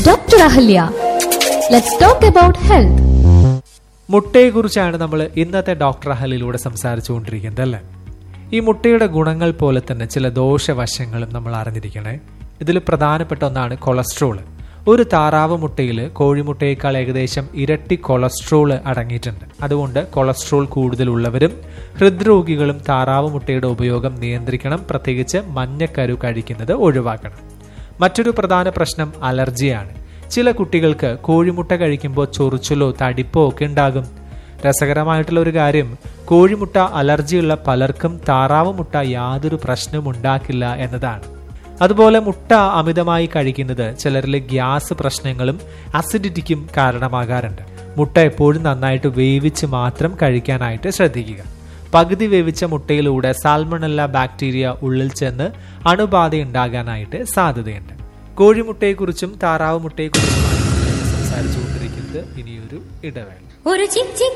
Dr. Ahalya. Let's talk about health. മുട്ടയെക്കുറിച്ചാണ് നമ്മൾ ഇന്നത്തെ doctor അഹലിലൂടെ സംസാരിച്ചുകൊണ്ടിരിക്കുന്നത് അല്ലേ ഈ മുട്ടയുടെ ഗുണങ്ങൾ പോലെ തന്നെ ചില ദോഷവശങ്ങളും നമ്മൾ അറിഞ്ഞിരിക്കണേ ഇതിൽ പ്രധാനപ്പെട്ട ഒന്നാണ് കൊളസ്ട്രോൾ ഒരു താറാവ് മുട്ടയിൽ കോഴിമുട്ടയേക്കാൾ ഏകദേശം ഇരട്ടി കൊളസ്ട്രോൾ അടങ്ങിയിട്ടുണ്ട് അതുകൊണ്ട് കൊളസ്ട്രോൾ കൂടുതലുള്ളവരും ഹൃദ്രോഗികളും താറാവ് മുട്ടയുടെ ഉപയോഗം നിയന്ത്രിക്കണം പ്രത്യേകിച്ച് മഞ്ഞക്കരു കഴിക്കുന്നത് ഒഴിവാക്കണം മറ്റൊരു പ്രധാന പ്രശ്നം അലർജിയാണ് ചില കുട്ടികൾക്ക് കോഴിമുട്ട കഴിക്കുമ്പോൾ ചൊറിച്ചിലോ തടിപ്പോ ഒക്കെ ഉണ്ടാകും രസകരമായിട്ടുള്ള ഒരു കാര്യം കോഴിമുട്ട അലർജിയുള്ള പലർക്കും താറാവ് മുട്ട യാതൊരു പ്രശ്നവും ഉണ്ടാക്കില്ല എന്നതാണ് അതുപോലെ മുട്ട അമിതമായി കഴിക്കുന്നത് ചിലരിൽ ഗ്യാസ് പ്രശ്നങ്ങളും അസിഡിറ്റിക്കും കാരണമാകാറുണ്ട് മുട്ട എപ്പോഴും നന്നായിട്ട് വേവിച്ച് മാത്രം കഴിക്കാനായിട്ട് ശ്രദ്ധിക്കുക പകുതി വേവിച്ച മുട്ടയിലൂടെ സാൽമണല്ല ബാക്ടീരിയ ഉള്ളിൽ ചെന്ന് അണുബാധ ഉണ്ടാകാനായിട്ട് സാധ്യതയുണ്ട് കോഴിമുട്ടയെക്കുറിച്ചും താറാവ് മുട്ടയെക്കുറിച്ചുമാണ് നമ്മൾ സംസാരിച്ചുകൊണ്ടിരിക്കുന്നത് ഇനിയൊരു ഇടവേള ഒരു ചിക് ചിക്